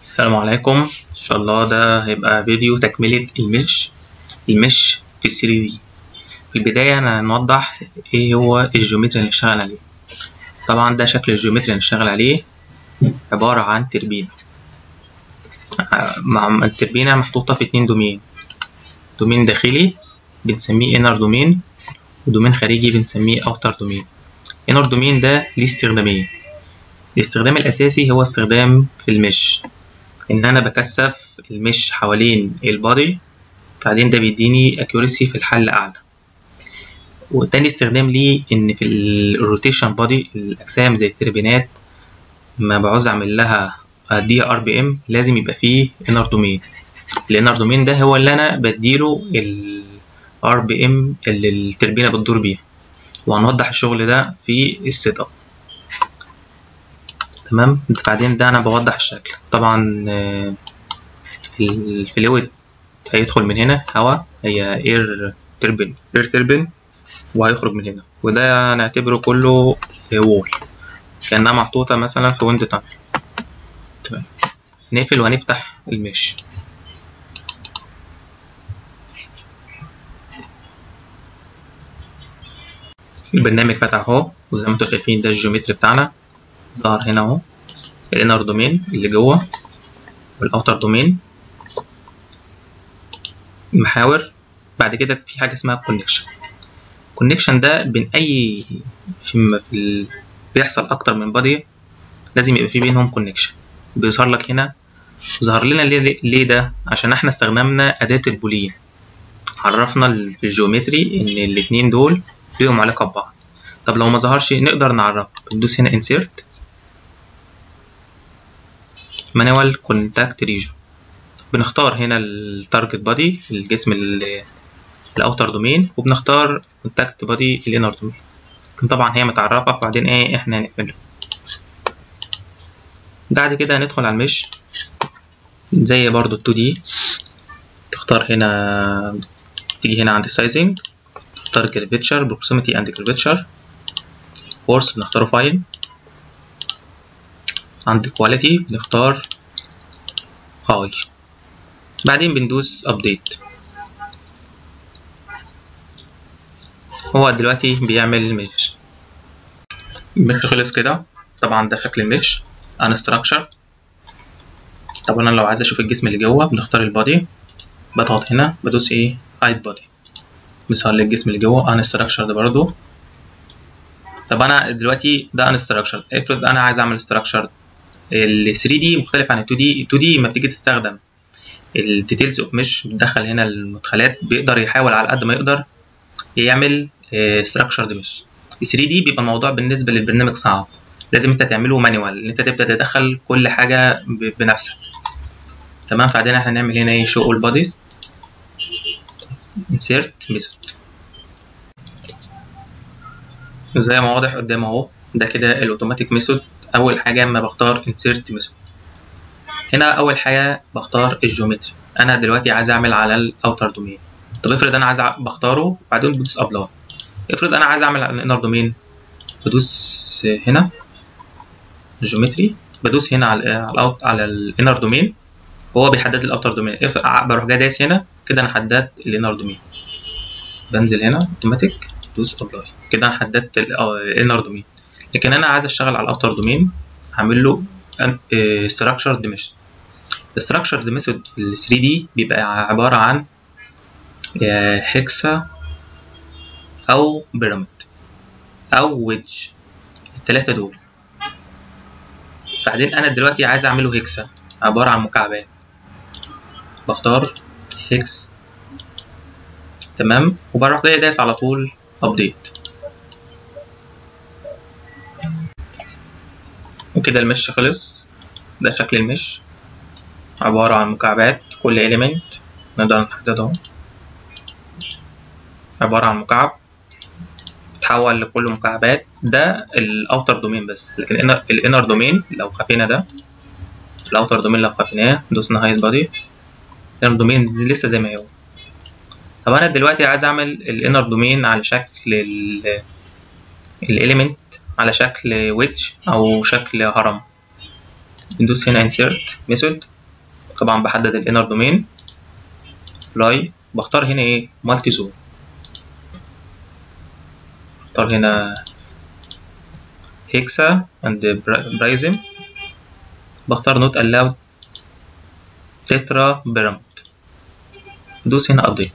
السلام عليكم ان شاء الله ده هيبقى فيديو تكملة المش المش في 3 دي في البداية انا هنوضح ايه هو الجيومتري اللي هنشتغل عليه طبعا ده شكل الجيومتري اللي هنشتغل عليه عبارة عن تربينة مع التربينة محطوطة في اتنين دومين دومين داخلي بنسميه inner دومين ودومين خارجي بنسميه outer دومين inner دومين ده ليه استخدامين الاستخدام الأساسي هو استخدام في المش إن أنا بكثف المش حوالين البادي بعدين ده بيديني accuracy في الحل أعلى وتاني استخدام ليه إن في الروتيشن بادي الأجسام زي التربينات ما بعوز أعمل لها أديها ار بي ام لازم يبقى فيه انر دومين الانر دومين ده هو اللي أنا بديله الار بي ام اللي التربينة بتدور بيها وهنوضح الشغل ده في السيت اب تمام بعدين ده انا بوضح الشكل طبعا الفلويد هيدخل من هنا هواء هي اير تربين اير تربين وهيخرج من هنا وده نعتبره كله وول كانها محطوطه مثلا في ويند تانل تمام نقفل وهنفتح المش البرنامج فتح اهو وزي ما انتم شايفين ده الجيومتري بتاعنا ظهر هنا اهو الانر دومين اللي جوه والاوتر دومين محاور بعد كده في حاجه اسمها كونكشن الكونكشن ده بين اي في ال... بيحصل اكتر من بادي لازم يبقى في بينهم كونكشن بيظهر لك هنا ظهر لنا ليه, ليه ده عشان احنا استخدمنا اداه البولين عرفنا الجيومتري ان الاتنين دول ليهم علاقه ببعض طب لو ما ظهرش نقدر نعرفه بندوس هنا insert manual contact region بنختار هنا التارجت بادي الجسم الاوتر دومين وبنختار contact بادي الانر دومين لكن طبعا هي متعرفة وبعدين ايه احنا هنقفله بعد كده هندخل على المش زي برضو ال 2 دي تختار هنا تيجي هنا عند السايزنج تختار curvature proximity and curvature فورس بنختاره فايل عند كواليتي بنختار هاي بعدين بندوس ابديت هو دلوقتي بيعمل ميش الميش خلص كده طبعا ده شكل الميش ان ستراكشر طب انا لو عايز اشوف الجسم اللي جوه بنختار البادي بضغط هنا بدوس ايه هايد بادي بيظهر لي الجسم اللي جوه ان ستراكشر ده برضو طب انا دلوقتي ده ان ستراكشر افرض انا عايز اعمل ستراكشر ال 3 دي مختلف عن ال 2 دي ال 2 دي لما بتيجي تستخدم الديتيلز اوف مش بتدخل هنا المدخلات بيقدر يحاول على قد ما يقدر يعمل ستراكشر مش ال 3 دي بيبقى الموضوع بالنسبه للبرنامج صعب لازم انت تعمله مانيوال ان انت تبدا تدخل كل حاجه بنفسك تمام بعدين احنا هنعمل هنا ايه شو اول بوديز insert method زي ما واضح قدام اهو ده كده الاوتوماتيك ميثود اول حاجه اما بختار insert method هنا اول حاجه بختار الجيومتري انا دلوقتي عايز اعمل على الاوتر دومين طب افرض انا عايز بختاره بعدين بدوس ابلاي افرض انا عايز اعمل على الانر دومين بدوس هنا الجيومتري بدوس هنا على على, على الانر دومين هو بيحدد لي الاوتر دومين بروح جاي دايس هنا كده انا حددت الانر دومين بنزل هنا اوتوماتيك دوس ابلاي كده انا حددت الانر دومين لكن انا عايز اشتغل على الاوتر دومين هعمل له structured method structured method ال 3 دي بيبقى عبارة عن هكسا أو بيراميد أو ويدج التلاتة دول بعدين أنا دلوقتي عايز أعمله هكسا عبارة عن مكعبات بختار هكس تمام وبروح جاي دايس على طول ابديت وكده المش خلص ده شكل المش عبارة عن مكعبات كل إليمنت نقدر نحدده عبارة عن مكعب تحول لكل مكعبات ده الأوتر دومين بس لكن الإنر دومين لو خفينا ده الأوتر دومين لو خفيناه دوسنا هايد بادي الإنر دومين لسه زي ما هو طب أنا دلوقتي عايز أعمل الإنر دومين على شكل الإليمنت على شكل ويدج أو شكل هرم ندوس هنا insert method طبعا بحدد الانر دومين لاي بختار هنا ايه مالتي زون اختار هنا هيكسا اند برايزم بختار نوت الاود تترا بيراميد دوس هنا ابديت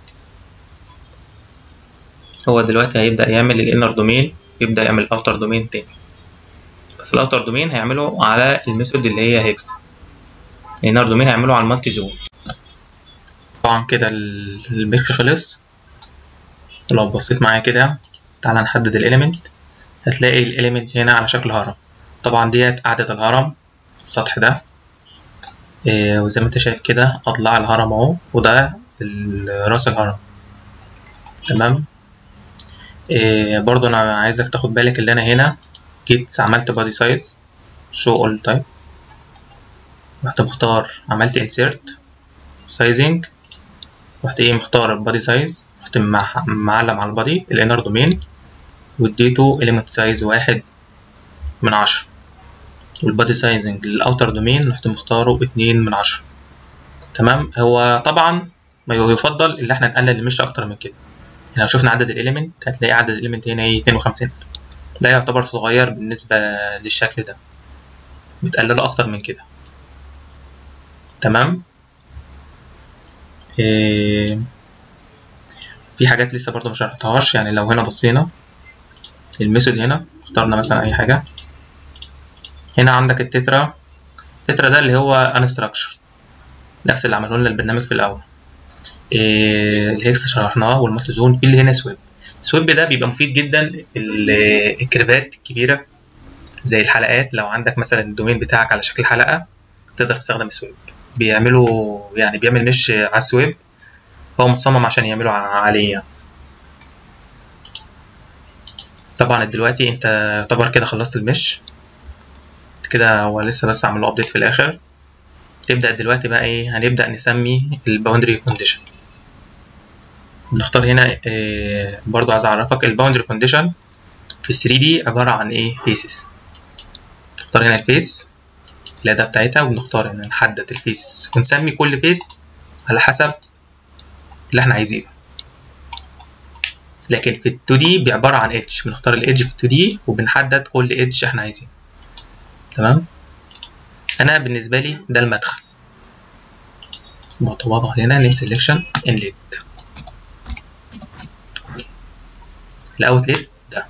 هو دلوقتي هيبدأ يعمل الانر دومين يبدأ يعمل الاوتر دومين تاني بس الاوتر دومين هيعمله على الميثود اللي هي هيكس الانر دومين هيعمله على المالتي زون طبعا كده الميش خلص لو بصيت معايا كده تعالى نحدد الاليمنت هتلاقي الاليمنت هنا على شكل هرم طبعا ديت قاعدة الهرم السطح ده إيه وزي ما انت شايف كده اضلاع الهرم اهو وده راس الهرم تمام إيه برضو انا عايزك تاخد بالك اللي انا هنا جيت عملت بادي سايز شو اول تايب رحت مختار عملت انسيرت سايزنج رحت ايه مختار البادي سايز رحت معلم على البادي الانر دومين واديته element سايز واحد من عشرة والبادي سايزنج للاوتر دومين رحت مختاره اتنين من عشرة تمام هو طبعا ما يفضل ان احنا نقلل المش اكتر من كده لو شفنا عدد الاليمنت هتلاقي عدد الاليمنت هنا ايه 52 ده يعتبر صغير بالنسبة للشكل ده بتقلله اكتر من كده تمام إيه في حاجات لسه برضو مشرحتهاش يعني لو هنا بصينا الميثود هنا اخترنا مثلا اي حاجة هنا عندك التترا التترا ده اللي هو unstructured نفس اللي عمله لنا البرنامج في الاول إيه الهيكس شرحناه والمالتي زون في اللي هنا سويب سويب ده بيبقى مفيد جدا الكيرفات الكبيره زي الحلقات لو عندك مثلا الدومين بتاعك على شكل حلقه تقدر تستخدم سويب بيعملوا يعني بيعمل مش على السويب هو متصمم عشان يعملوا عليه يعني. طبعا دلوقتي انت يعتبر كده خلصت المش كده هو لسه بس عملوا ابديت في الاخر تبدا دلوقتي بقى ايه هنبدا نسمي الباوندري كونديشن بنختار هنا إيه برضو عايز اعرفك الباوندري كونديشن في 3 دي عباره عن ايه فيسز نختار هنا الفيس الاداه بتاعتها وبنختار هنا نحدد الفيس ونسمي كل فيس على حسب اللي احنا عايزينه لكن في ال 2 دي عباره عن ايدج بنختار الايدج في ال 2 دي وبنحدد كل ايدج احنا عايزينه تمام انا بالنسبه لي ده المدخل واضح هنا نيم سيلكشن انليت الاوتليت ده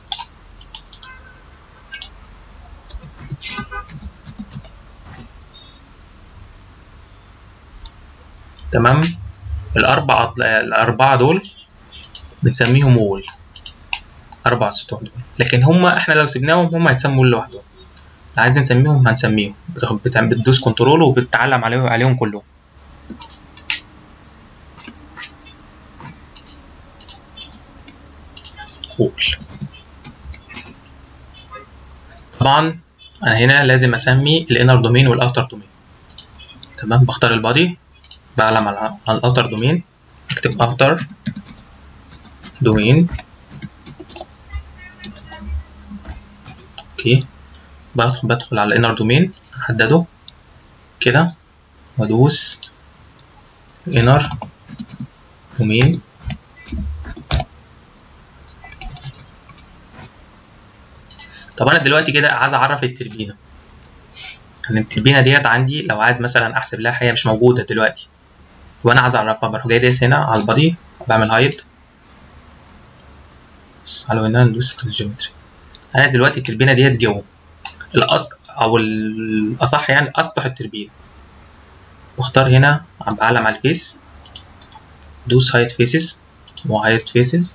تمام الاربعه الاربعه دول بنسميهم وول اربع سطوح دول لكن هما احنا لو سيبناهم هما هيتسموا لوحدهم عايز نسميهم هنسميهم بتدوس كنترول وبتعلم عليهم عليهم كلهم وول طبعا انا هنا لازم اسمي الانر دومين والاوتر دومين تمام بختار البادي بعلم على الاوتر دومين اكتب اوتر دومين اوكي بدخل بدخل على الانر دومين احدده كده وادوس انر دومين طب انا دلوقتي كده عايز اعرف التربينه يعني التربينه ديت عندي لو عايز مثلا احسب لها هي مش موجوده دلوقتي وانا عايز اعرفها بروح جاي دايس هنا على البادي بعمل هايد على هنا ندوس في الجيومتري انا دلوقتي التربينه ديت جوه الأصل او الاصح يعني اسطح التربينه واختار هنا عم بعلم على الفيس دوس هايد فيسز وهايد فيسز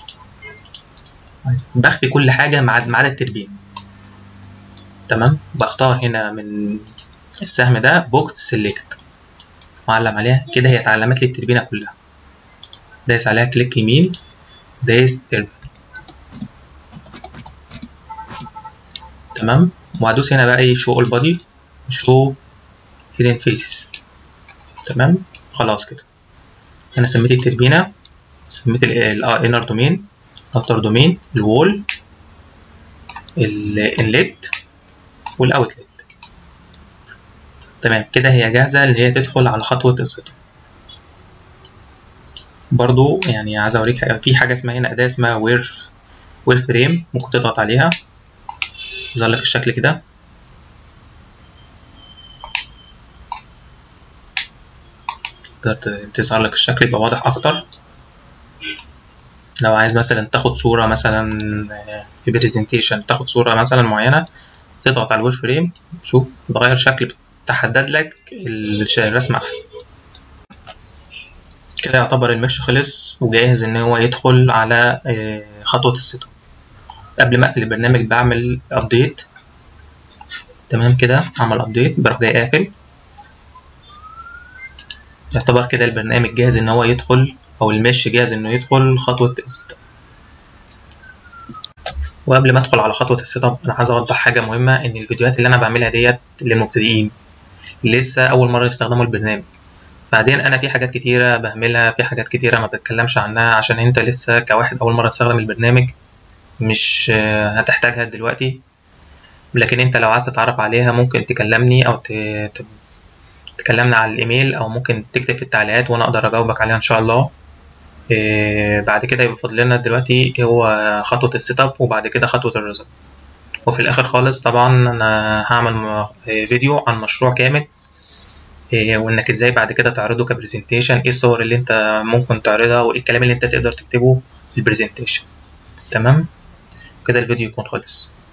بخفي كل حاجه ما عدا التربينه تمام بختار هنا من السهم ده بوكس سيلكت معلم عليها كده هي اتعلمت لي التربينه كلها دايس عليها كليك يمين دايس تربين تمام وهدوس هنا بقى ايه شو اول بادي شو هيدن فيسز تمام خلاص كده انا سميت التربينه سميت الانر دومين اوتر دومين الوول الانلت والاوتلت تمام كده هي جاهزة اللي هي تدخل على خطوة السيت اب برضو يعني عايز اوريك حاجة في حاجة اسمها هنا أداة اسمها وير وير فريم ممكن تضغط عليها يظهر لك الشكل كده تقدر تظهر لك الشكل يبقى واضح أكتر لو عايز مثلا تاخد صورة مثلا في بريزنتيشن تاخد صورة مثلا معينة تضغط على الوير فريم شوف تغير شكل تحدد لك الرسمة أحسن كده يعتبر المش خلص وجاهز إن هو يدخل على خطوة السيت اب قبل ما أقفل البرنامج بعمل أبديت تمام كده عمل أبديت بروح جاي قافل يعتبر كده البرنامج جاهز إن هو يدخل أو المش جاهز إنه يدخل خطوة السيت اب وقبل ما ادخل على خطوه السيت اب انا عايز اوضح حاجه مهمه ان الفيديوهات اللي انا بعملها ديت للمبتدئين لسه اول مره يستخدموا البرنامج بعدين انا في حاجات كتيره بهملها في حاجات كتيره ما بتكلمش عنها عشان انت لسه كواحد اول مره تستخدم البرنامج مش هتحتاجها دلوقتي لكن انت لو عايز تتعرف عليها ممكن تكلمني او تكلمنا على الايميل او ممكن تكتب في التعليقات وانا اقدر اجاوبك عليها ان شاء الله إيه بعد كده يبقى فاضل لنا دلوقتي هو خطوة السيت اب وبعد كده خطوة الريزلت وفي الآخر خالص طبعا أنا هعمل فيديو عن مشروع كامل إيه وإنك إزاي بعد كده تعرضه كبرزنتيشن إيه الصور اللي أنت ممكن تعرضها وإيه الكلام اللي أنت تقدر تكتبه في البرزنتيشن تمام كده الفيديو يكون خلص